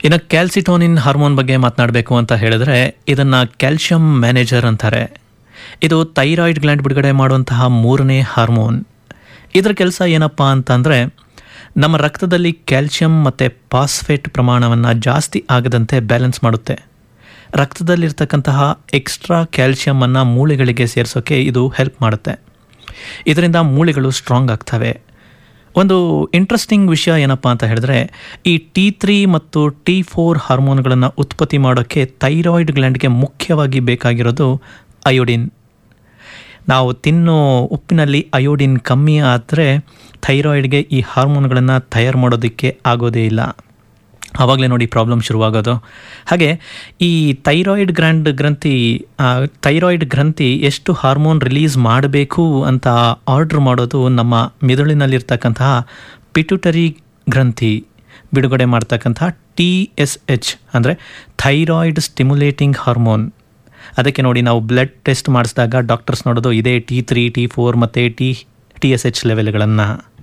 ಇನ್ನು ಕ್ಯಾಲ್ಸಿಟೋನಿನ್ ಹಾರ್ಮೋನ್ ಬಗ್ಗೆ ಮಾತನಾಡಬೇಕು ಅಂತ ಹೇಳಿದ್ರೆ ಇದನ್ನು ಕ್ಯಾಲ್ಶಿಯಂ ಮ್ಯಾನೇಜರ್ ಅಂತಾರೆ ಇದು ಥೈರಾಯ್ಡ್ ಗ್ಲ್ಯಾಂಡ್ ಬಿಡುಗಡೆ ಮಾಡುವಂತಹ ಮೂರನೇ ಹಾರ್ಮೋನ್ ಇದರ ಕೆಲಸ ಏನಪ್ಪ ಅಂತಂದರೆ ನಮ್ಮ ರಕ್ತದಲ್ಲಿ ಕ್ಯಾಲ್ಶಿಯಂ ಮತ್ತು ಪಾಸ್ಫೇಟ್ ಪ್ರಮಾಣವನ್ನು ಜಾಸ್ತಿ ಆಗದಂತೆ ಬ್ಯಾಲೆನ್ಸ್ ಮಾಡುತ್ತೆ ರಕ್ತದಲ್ಲಿರ್ತಕ್ಕಂತಹ ಎಕ್ಸ್ಟ್ರಾ ಕ್ಯಾಲ್ಶಿಯಮನ್ನು ಮೂಳೆಗಳಿಗೆ ಸೇರಿಸೋಕ್ಕೆ ಇದು ಹೆಲ್ಪ್ ಮಾಡುತ್ತೆ ಇದರಿಂದ ಮೂಳೆಗಳು ಸ್ಟ್ರಾಂಗ್ ಆಗ್ತವೆ ಒಂದು ಇಂಟ್ರೆಸ್ಟಿಂಗ್ ವಿಷಯ ಏನಪ್ಪ ಅಂತ ಹೇಳಿದ್ರೆ ಈ ಟಿ ತ್ರೀ ಮತ್ತು ಟಿ ಫೋರ್ ಹಾರ್ಮೋನ್ಗಳನ್ನು ಉತ್ಪತ್ತಿ ಮಾಡೋಕ್ಕೆ ಥೈರಾಯ್ಡ್ ಗ್ಲ್ಯಾಂಡ್ಗೆ ಮುಖ್ಯವಾಗಿ ಬೇಕಾಗಿರೋದು ಅಯೋಡಿನ್ ನಾವು ತಿನ್ನೋ ಉಪ್ಪಿನಲ್ಲಿ ಅಯೋಡಿನ್ ಕಮ್ಮಿ ಆದರೆ ಥೈರಾಯ್ಡ್ಗೆ ಈ ಹಾರ್ಮೋನ್ಗಳನ್ನು ತಯಾರು ಮಾಡೋದಕ್ಕೆ ಆಗೋದೇ ಇಲ್ಲ ಆವಾಗಲೇ ನೋಡಿ ಪ್ರಾಬ್ಲಮ್ ಶುರುವಾಗೋದು ಹಾಗೆ ಈ ಥೈರಾಯ್ಡ್ ಗ್ರ್ಯಾಂಡ್ ಗ್ರಂಥಿ ಥೈರಾಯ್ಡ್ ಗ್ರಂಥಿ ಎಷ್ಟು ಹಾರ್ಮೋನ್ ರಿಲೀಸ್ ಮಾಡಬೇಕು ಅಂತ ಆರ್ಡ್ರ್ ಮಾಡೋದು ನಮ್ಮ ಮೆದುಳಿನಲ್ಲಿರ್ತಕ್ಕಂತಹ ಪಿಟ್ಯುಟರಿ ಗ್ರಂಥಿ ಬಿಡುಗಡೆ ಮಾಡ್ತಕ್ಕಂತಹ ಟಿ ಎಸ್ ಎಚ್ ಅಂದರೆ ಥೈರಾಯ್ಡ್ ಸ್ಟಿಮ್ಯುಲೇಟಿಂಗ್ ಹಾರ್ಮೋನ್ ಅದಕ್ಕೆ ನೋಡಿ ನಾವು ಬ್ಲಡ್ ಟೆಸ್ಟ್ ಮಾಡಿಸಿದಾಗ ಡಾಕ್ಟರ್ಸ್ ನೋಡೋದು ಇದೇ ಟಿ ತ್ರೀ ಟಿ ಫೋರ್ ಮತ್ತು ಟಿ ಟಿ ಎಸ್ ಎಚ್ ಲೆವೆಲ್ಗಳನ್ನು